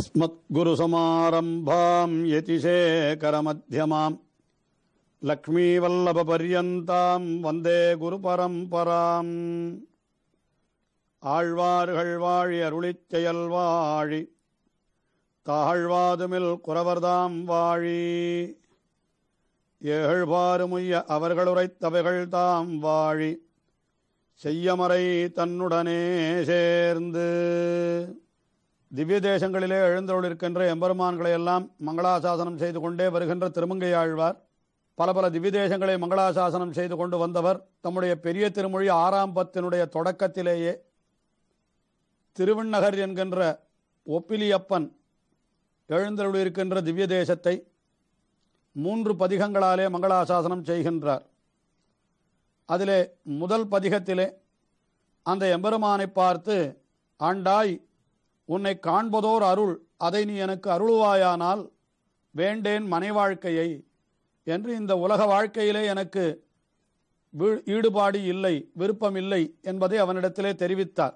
अस्मद्गुरुसमारम्भाम् यतिशेखरमध्यमाम् லக்ஷ்மீவல்லபபர்யந்தாம் வந்தே குரு பரம்பராம் ஆழ்வார்கள் வாழி அருளிச் செயல் வாழி தாழ்வாதுமில் குறவர்தாம் வாழி ஏழ்வாறுமுய்ய அவர்களுரைத்தவைகள் தாம் வாழி செய்யமறை தன்னுடனே சேர்ந்து திவ்ய தேசங்களிலே எழுந்தருளிருக்கின்ற எம்பெருமான்களை எல்லாம் மங்களாசாசனம் செய்து கொண்டே வருகின்ற திருமங்கை ஆழ்வார் பல பல திவ்ய தேசங்களை மங்களாசாசனம் செய்து கொண்டு வந்தவர் தம்முடைய பெரிய திருமொழி ஆறாம் பத்தினுடைய தொடக்கத்திலேயே திருவிண்ணகர் என்கின்ற ஒப்பிலியப்பன் எழுந்தருளிருக்கின்ற திவ்ய தேசத்தை மூன்று பதிகங்களாலே மங்களாசாசனம் செய்கின்றார் அதிலே முதல் பதிகத்திலே அந்த எம்பெருமானை பார்த்து ஆண்டாய் உன்னை காண்பதோர் அருள் அதை நீ எனக்கு அருளுவாயானால் வேண்டேன் மனை வாழ்க்கையை என்று இந்த உலக வாழ்க்கையிலே எனக்கு வீ- ஈடுபாடு இல்லை விருப்பம் இல்லை என்பதை அவனிடத்திலே தெரிவித்தார்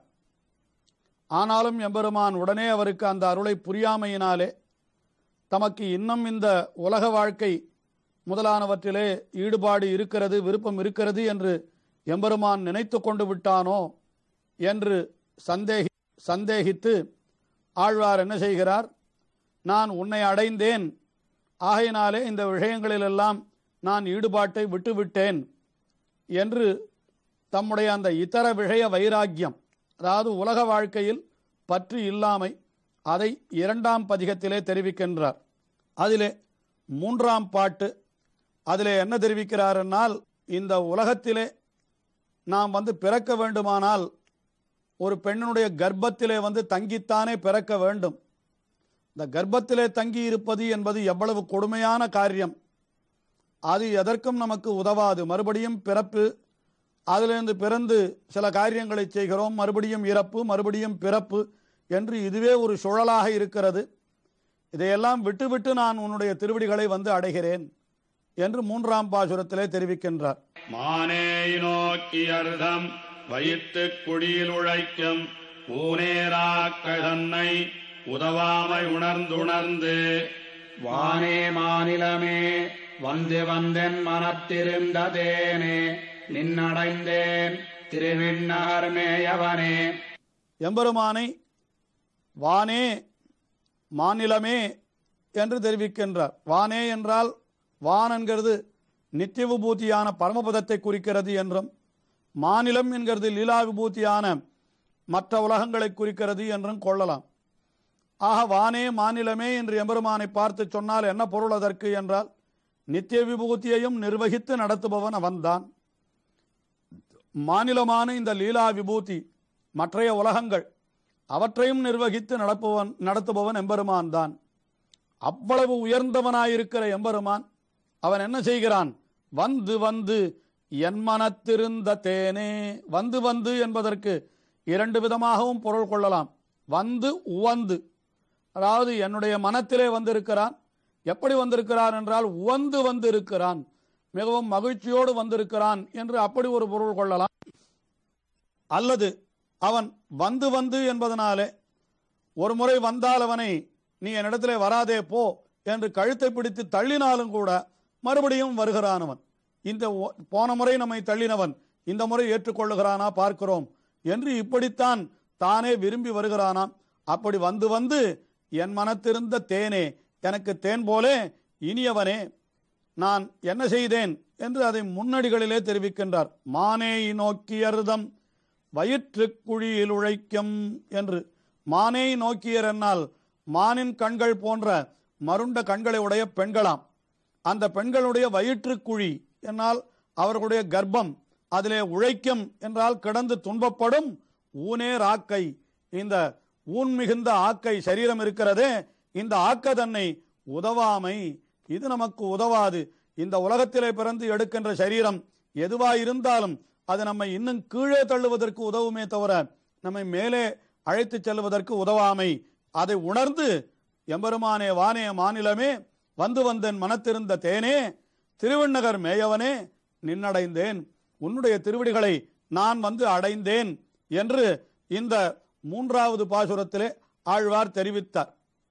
ஆனாலும் எம்பெருமான் உடனே அவருக்கு அந்த அருளை புரியாமையினாலே தமக்கு இன்னும் இந்த உலக வாழ்க்கை முதலானவற்றிலே ஈடுபாடு இருக்கிறது விருப்பம் இருக்கிறது என்று எம்பெருமான் நினைத்து கொண்டு விட்டானோ என்று சந்தேகி சந்தேகித்து ஆழ்வார் என்ன செய்கிறார் நான் உன்னை அடைந்தேன் ஆகையினாலே இந்த விஷயங்களிலெல்லாம் நான் ஈடுபாட்டை விட்டுவிட்டேன் என்று தம்முடைய அந்த இதர விஷய வைராக்கியம் அதாவது உலக வாழ்க்கையில் பற்று இல்லாமை அதை இரண்டாம் பதிகத்திலே தெரிவிக்கின்றார் அதிலே மூன்றாம் பாட்டு அதிலே என்ன தெரிவிக்கிறார் என்னால் இந்த உலகத்திலே நாம் வந்து பிறக்க வேண்டுமானால் ஒரு பெண்ணினுடைய கர்ப்பத்திலே வந்து தங்கித்தானே பிறக்க வேண்டும் இந்த கர்ப்பத்திலே தங்கி இருப்பது என்பது எவ்வளவு கொடுமையான காரியம் அது எதற்கும் நமக்கு உதவாது மறுபடியும் பிறப்பு அதிலிருந்து பிறந்து சில காரியங்களை செய்கிறோம் மறுபடியும் இறப்பு மறுபடியும் பிறப்பு என்று இதுவே ஒரு சுழலாக இருக்கிறது இதையெல்லாம் விட்டுவிட்டு நான் உன்னுடைய திருவடிகளை வந்து அடைகிறேன் என்று மூன்றாம் பாசுரத்திலே தெரிவிக்கின்றார் மானே நோக்கியர்தம் வயிற்றுக் குழியில் உழைக்கும் பூனேராக்கள் தன்னை உதவாமை உணர்ந்துணர்ந்து வானே மாநிலமே வந்து வந்தென் மனத்திருந்ததேனே நின்னடைந்தேன் திருவிண்ணகர் மேயவனே எம்பெருமானை வானே மாநிலமே என்று தெரிவிக்கின்றார் வானே என்றால் வான் என்கிறது நித்திய விபூதியான பரமபதத்தை குறிக்கிறது என்றும் மாநிலம் என்கிறது லீலா விபூதியான மற்ற உலகங்களை குறிக்கிறது என்றும் கொள்ளலாம் ஆக வானே மாநிலமே என்று எம்பெருமானை பார்த்து சொன்னால் என்ன பொருள் அதற்கு என்றால் நித்திய விபூதியையும் நிர்வகித்து நடத்துபவன் அவன்தான் மாநிலமான இந்த லீலா விபூதி மற்றைய உலகங்கள் அவற்றையும் நிர்வகித்து நடப்பவன் நடத்துபவன் எம்பெருமான் தான் அவ்வளவு உயர்ந்தவனாயிருக்கிற எம்பெருமான் அவன் என்ன செய்கிறான் வந்து வந்து என் மனத்திருந்த தேனே வந்து வந்து என்பதற்கு இரண்டு விதமாகவும் பொருள் கொள்ளலாம் வந்து உவந்து அதாவது என்னுடைய மனத்திலே வந்திருக்கிறான் எப்படி வந்திருக்கிறான் என்றால் உவந்து வந்து இருக்கிறான் மிகவும் மகிழ்ச்சியோடு வந்திருக்கிறான் என்று அப்படி ஒரு பொருள் கொள்ளலாம் அல்லது அவன் வந்து வந்து என்பதனாலே ஒரு முறை வந்தால் அவனை நீ என்னிடத்திலே வராதே போ என்று கழுத்தை பிடித்து தள்ளினாலும் கூட மறுபடியும் வருகிறான் அவன் இந்த ஒ- போன முறை நம்மை தள்ளினவன் இந்த முறை ஏற்றுக்கொள்ளுகிறானா பார்க்கிறோம் என்று இப்படித்தான் தானே விரும்பி வருகிறானாம் அப்படி வந்து வந்து என் மனத்திருந்த தேனே எனக்கு தேன் போலே இனியவனே நான் என்ன செய்தேன் என்று அதை முன்னடிகளிலே தெரிவிக்கின்றார் மானே நோக்கியர்தம் வயிற்றுக் குழியில் உழைக்கும் என்று மானை நோக்கியர் என்னால் மானின் கண்கள் போன்ற மருண்ட கண்களை உடைய பெண்களாம் அந்த பெண்களுடைய வயிற்றுக் குழி என்னால் அவர்களுடைய கர்ப்பம் அதிலே உழைக்கும் என்றால் கிடந்து துன்பப்படும் ஊனே ராக்கை இந்த ஊன் மிகுந்த ஆக்கை சரீரம் இருக்கிறதே இந்த ஆக்க தன்னை உதவாமை இது நமக்கு உதவாது இந்த உலகத்திலே பிறந்து எடுக்கின்ற சரீரம் எதுவாயிருந்தாலும் அது நம்மை இன்னும் கீழே தள்ளுவதற்கு உதவுமே தவிர நம்மை மேலே அழைத்துச் செல்வதற்கு உதவாமை அதை உணர்ந்து எம்பெருமானே வானே மாநிலமே வந்து வந்தேன் மனத்திருந்த தேனே திருவண்ணகர் மேயவனே நின்னடைந்தேன் உன்னுடைய திருவடிகளை நான் வந்து அடைந்தேன் என்று இந்த மூன்றாவது பாசுரத்திலே ஆழ்வார் தெரிவித்தார்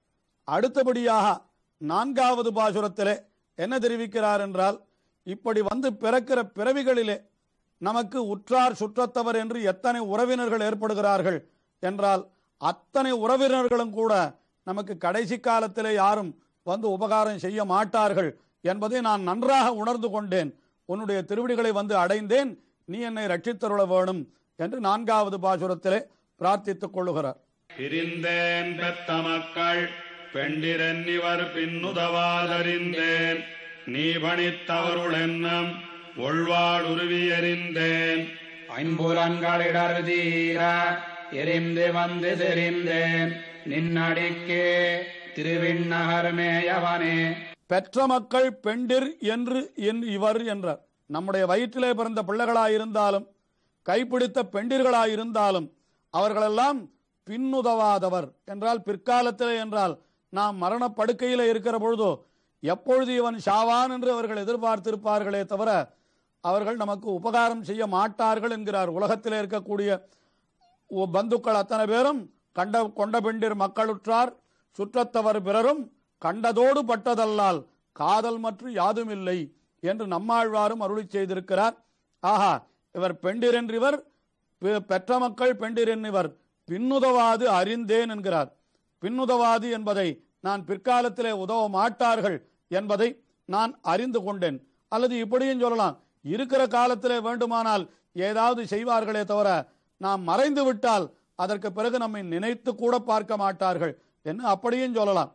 அடுத்தபடியாக நான்காவது பாசுரத்திலே என்ன தெரிவிக்கிறார் என்றால் இப்படி வந்து பிறக்கிற பிறவிகளிலே நமக்கு உற்றார் சுற்றத்தவர் என்று எத்தனை உறவினர்கள் ஏற்படுகிறார்கள் என்றால் அத்தனை உறவினர்களும் கூட நமக்கு கடைசி காலத்திலே யாரும் வந்து உபகாரம் செய்ய மாட்டார்கள் என்பதை நான் நன்றாக உணர்ந்து கொண்டேன் உன்னுடைய திருவிடிகளை வந்து அடைந்தேன் நீ என்னை ரட்சித்தருள வேணும் என்று நான்காவது பாசுரத்திலே பிரார்த்தித்துக் கொள்ளுகிறார் பிரிந்தேன் பெத்த மக்கள் பெண்டிரன்னிவர் பின்னுதவாதறிந்தேன் நீ பணித்தவருள் என்னும் ஒழ்வாள் உருவியறிந்தேன் ஐம்புலன்களிடர் தீர எரிந்து வந்து தெரிந்தேன் நின்னடிக்கே திருவிண்ணகர் மேயவனே பெற்ற மக்கள் பெண்டிர் என்று என் இவர் என்றார் நம்முடைய வயிற்றிலே பிறந்த பிள்ளைகளாயிருந்தாலும் கைப்பிடித்த பெண்டிர்களாயிருந்தாலும் அவர்களெல்லாம் பின்னுதவாதவர் என்றால் பிற்காலத்திலே என்றால் நாம் மரணப்படுக்கையிலே இருக்கிற பொழுதோ எப்பொழுது இவன் ஷாவான் என்று அவர்கள் எதிர்பார்த்திருப்பார்களே தவிர அவர்கள் நமக்கு உபகாரம் செய்ய மாட்டார்கள் என்கிறார் உலகத்திலே இருக்கக்கூடிய உ- பந்துக்கள் அத்தனை பேரும் கண்ட கொண்ட பெண்டிர் மக்களுற்றார் சுற்றத்தவர் பிறரும் கண்டதோடு பட்டதல்லால் காதல் மற்றும் யாதுமில்லை என்று நம்மாழ்வாரும் அருளி செய்திருக்கிறார் ஆஹா இவர் பெண்டிர் என்றிவர் பெ- பெற்ற மக்கள் பெண்டிர் என்னிவர் பின்னுதவாது அறிந்தேன் என்கிறார் பின்னுதவாது என்பதை நான் பிற்காலத்திலே உதவ மாட்டார்கள் என்பதை நான் அறிந்து கொண்டேன் அல்லது இப்படியும் சொல்லலாம் இருக்கிற காலத்திலே வேண்டுமானால் ஏதாவது செய்வார்களே தவிர நாம் மறைந்து விட்டால் அதற்கு பிறகு நம்மை நினைத்து கூட பார்க்க மாட்டார்கள் என்று அப்படியும் சொல்லலாம்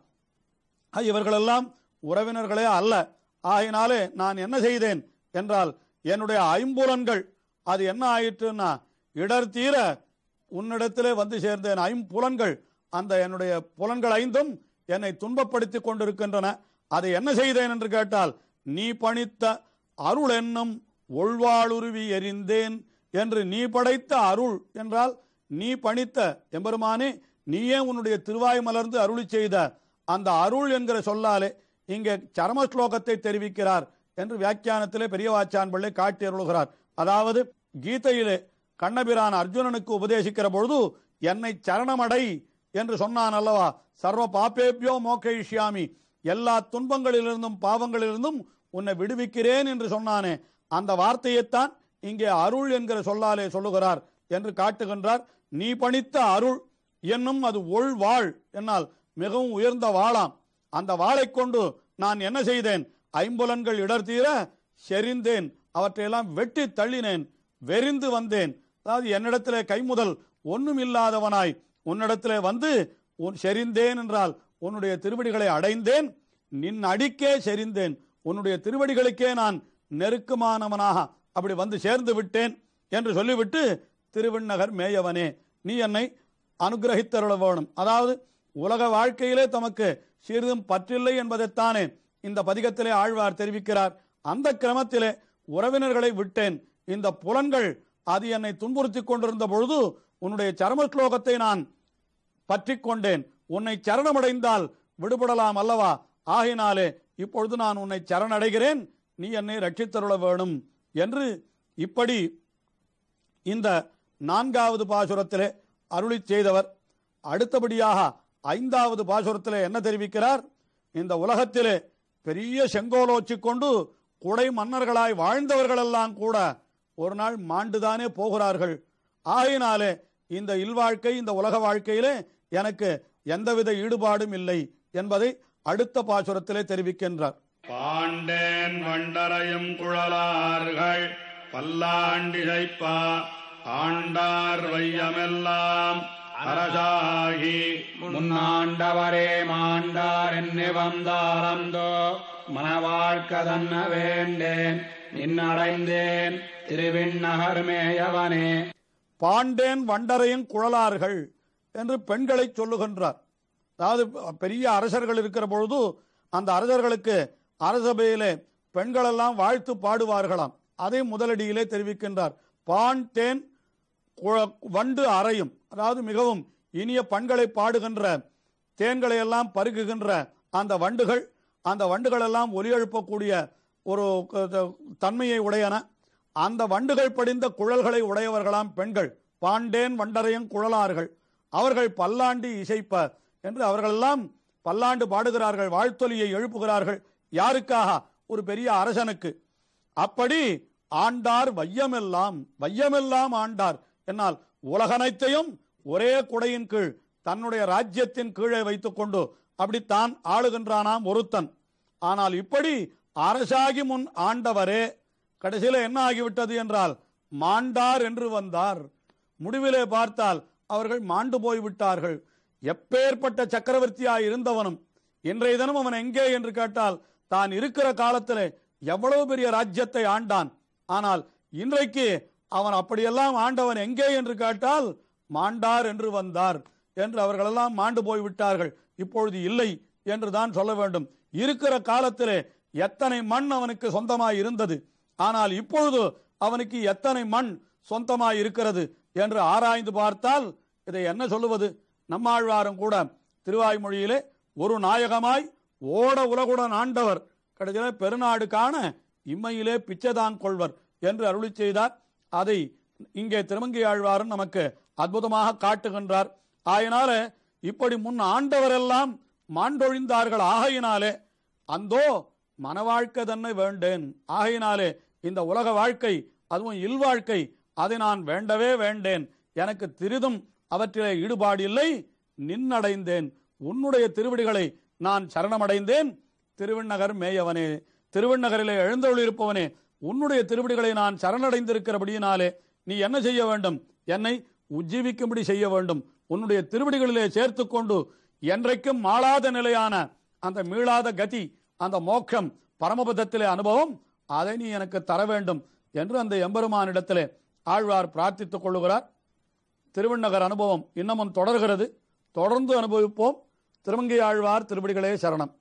ஆ, இவர்களெல்லாம் உறவினர்களே அல்ல ஆகினாலே நான் என்ன செய்தேன் என்றால் என்னுடைய ஐம்புலன்கள் அது என்ன ஆயிற்றுன்னா இடர் தீர உன்னிடத்திலே வந்து சேர்ந்தேன் ஐம்புலன்கள் அந்த என்னுடைய புலன்கள் ஐந்தும் என்னை துன்பப்படுத்திக் கொண்டிருக்கின்றன அதை என்ன செய்தேன் என்று கேட்டால் நீ பணித்த அருள் என்னும் ஒழ்வாளுருவி எறிந்தேன் என்று நீ படைத்த அருள் என்றால் நீ பணித்த எம்பெருமானே நீயே உன்னுடைய திருவாய் மலர்ந்து அருளி செய்த அந்த அருள் என்கிற சொல்லாலே இங்கே சரம ஸ்லோகத்தை தெரிவிக்கிறார் என்று வியாக்கியானத்திலே பெரியவாச்சான் பிள்ளை காட்டி அருளுகிறார் அதாவது கீதையிலே கண்ணபிரான் அர்ஜுனனுக்கு உபதேசிக்கிற பொழுது என்னை சரணமடை என்று சொன்னான் அல்லவா சர்வ பாப்பேபியோ மோக்கைஷ்யாமி எல்லா துன்பங்களிலிருந்தும் பாவங்களிலிருந்தும் உன்னை விடுவிக்கிறேன் என்று சொன்னானே அந்த வார்த்தையைத்தான் இங்கே அருள் என்கிற சொல்லாலே சொல்லுகிறார் என்று காட்டுகின்றார் நீ பணித்த அருள் என்னும் அது ஒள் வாழ் என்னால் மிகவும் உயர்ந்த வாளாம் அந்த வாளைக் கொண்டு நான் என்ன செய்தேன் ஐம்புலன்கள் இடர் தீர செறிந்தேன் அவற்றையெல்லாம் வெட்டி தள்ளினேன் வெறிந்து வந்தேன் அதாவது என்னிடத்திலே கைமுதல் ஒண்ணும் இல்லாதவனாய் உன்னிடத்திலே வந்து உன் செறிந்தேன் என்றால் உன்னுடைய திருவடிகளை அடைந்தேன் நின் அடிக்கே செறிந்தேன் உன்னுடைய திருவடிகளுக்கே நான் நெருக்கமானவனாக அப்படி வந்து சேர்ந்து விட்டேன் என்று சொல்லிவிட்டு திருவிண்ணகர் மேயவனே நீ என்னை அனுகிரகித்தருள வேணும் அதாவது உலக வாழ்க்கையிலே தமக்கு சிறிதும் பற்றில்லை என்பதைத்தானே இந்த பதிகத்திலே ஆழ்வார் தெரிவிக்கிறார் அந்த கிரமத்திலே உறவினர்களை விட்டேன் இந்த புலன்கள் அது என்னை துன்புறுத்திக் கொண்டிருந்த பொழுது உன்னுடைய சரம ஸ்லோகத்தை நான் பற்றிக் கொண்டேன் உன்னை சரணமடைந்தால் விடுபடலாம் அல்லவா ஆகினாலே இப்பொழுது நான் உன்னை சரணடைகிறேன் நீ என்னை ரட்சித்தருள வேணும் என்று இப்படி இந்த நான்காவது பாசுரத்திலே அருளி செய்தவர் அடுத்தபடியாக ஐந்தாவது பாசுரத்திலே என்ன தெரிவிக்கிறார் இந்த உலகத்திலே பெரிய செங்கோலோச்சி கொண்டு குடை மன்னர்களாய் வாழ்ந்தவர்களெல்லாம் கூட ஒரு நாள் மாண்டுதானே போகிறார்கள் ஆகையினாலே இந்த இல்வாழ்க்கை இந்த உலக வாழ்க்கையிலே எனக்கு எந்தவித ஈடுபாடும் இல்லை என்பதை அடுத்த பாசுரத்திலே தெரிவிக்கின்றார் பாண்டேன் வண்டரையும் குழலார்கள் பல்லாண்டிசைப்பா ஆண்டார் வையமெல்லாம் அரசாகி முன்னாண்டவரே மாண்டார் என்ன வந்தாரந்தோ மனவாழ்க்க தன்ன வேண்டேன் நின்னடைந்தேன் திருவிண்ணகர் மேயவனே பாண்டேன் வண்டரையும் குழலார்கள் என்று பெண்களை சொல்லுகின்றார் அதாவது பெரிய அரசர்கள் இருக்கிற பொழுது அந்த அரசர்களுக்கு அரசபையிலே பெண்களெல்லாம் வாழ்த்து பாடுவார்களாம் அதை முதலடியிலே தெரிவிக்கின்றார் பான் தேன் குழ- வண்டு அறையும் அதாவது மிகவும் இனிய பண்களை பாடுகின்ற தேன்களை எல்லாம் பருகுகின்ற அந்த வண்டுகள் அந்த வண்டுகள் எல்லாம் ஒலி எழுப்பக்கூடிய ஒரு க- தன்மையை உடையன அந்த வண்டுகள் படிந்த குழல்களை உடையவர்களாம் பெண்கள் பாண்டேன் வண்டரையும் குழலார்கள் அவர்கள் பல்லாண்டி இசைப்ப என்று அவர்களெல்லாம் பல்லாண்டு பாடுகிறார்கள் வாழ்த்தொலியை எழுப்புகிறார்கள் யாருக்காக ஒரு பெரிய அரசனுக்கு அப்படி ஆண்டார் வையமெல்லாம் வையமெல்லாம் ஆண்டார் என்னால் உலகனைத்தையும் ஒரே குடையின் கீழ் தன்னுடைய ராஜ்யத்தின் கீழே வைத்துக்கொண்டு அப்படித்தான் ஆளுகின்றானாம் ஒருத்தன் ஆனால் இப்படி அரசாகி முன் ஆண்டவரே கடைசியில என்ன ஆகிவிட்டது என்றால் மாண்டார் என்று வந்தார் முடிவிலே பார்த்தால் அவர்கள் மாண்டு போய்விட்டார்கள் எப்பேற்பட்ட சக்கரவர்த்தியாய் இருந்தவனும் இன்றைய தினம் அவன் எங்கே என்று கேட்டால் தான் இருக்கிற காலத்திலே எவ்வளவு பெரிய ராஜ்யத்தை ஆண்டான் ஆனால் இன்றைக்கு அவன் அப்படியெல்லாம் ஆண்டவன் எங்கே என்று கேட்டால் மாண்டார் என்று வந்தார் என்று அவர்களெல்லாம் மாண்டு போய்விட்டார்கள் இப்பொழுது இல்லை என்று தான் சொல்ல வேண்டும் இருக்கிற காலத்திலே எத்தனை மண் அவனுக்கு சொந்தமாய் இருந்தது ஆனால் இப்பொழுது அவனுக்கு எத்தனை மண் சொந்தமாய் இருக்கிறது என்று ஆராய்ந்து பார்த்தால் இதை என்ன சொல்லுவது நம்மாழ்வாரும் கூட திருவாய்மொழியிலே ஒரு நாயகமாய் ஓட உலகுடன் ஆண்டவர் கடைசியில பெருநாடு காண இம்மையிலே பிச்சைதான் கொள்வர் என்று அருளி செய்தார் அதை இங்கே திருமங்கை ஆழ்வாரும் நமக்கு அற்புதமாக காட்டுகின்றார் ஆயினால இப்படி முன் ஆண்டவரெல்லாம் மாண்டொழிந்தார்கள் ஆகையினாலே அந்தோ மனவாழ்க்கை தன்னை வேண்டேன் ஆகையினாலே இந்த உலக வாழ்க்கை அதுவும் இல்வாழ்க்கை அதை நான் வேண்டவே வேண்டேன் எனக்கு திரிதும் அவற்றிலே ஈடுபாடு இல்லை நின்னடைந்தேன் உன்னுடைய திருவடிகளை நான் சரணமடைந்தேன் திருவிண்ணகர் மேயவனே திருவிண்ணகரிலே எழுந்தொழிருப்பவனே உன்னுடைய திருவடிகளை நான் சரணடைந்திருக்கிறபடியினாலே நீ என்ன செய்ய வேண்டும் என்னை உஜ்ஜீவிக்கும்படி செய்ய வேண்டும் உன்னுடைய திருவடிகளிலே சேர்த்துக்கொண்டு என்றைக்கும் மாளாத நிலையான அந்த மீளாத கதி அந்த மோட்சம் பரமபதத்திலே அனுபவம் அதை நீ எனக்கு தர வேண்டும் என்று அந்த எம்பெருமானிடத்திலே ஆழ்வார் பிரார்த்தித்துக் கொள்ளுகிறார் திருவண்ணகர் அனுபவம் இன்னமும் தொடர்கிறது தொடர்ந்து அனுபவிப்போம் திருமங்கை ஆழ்வார் திருவடிகளே சரணம்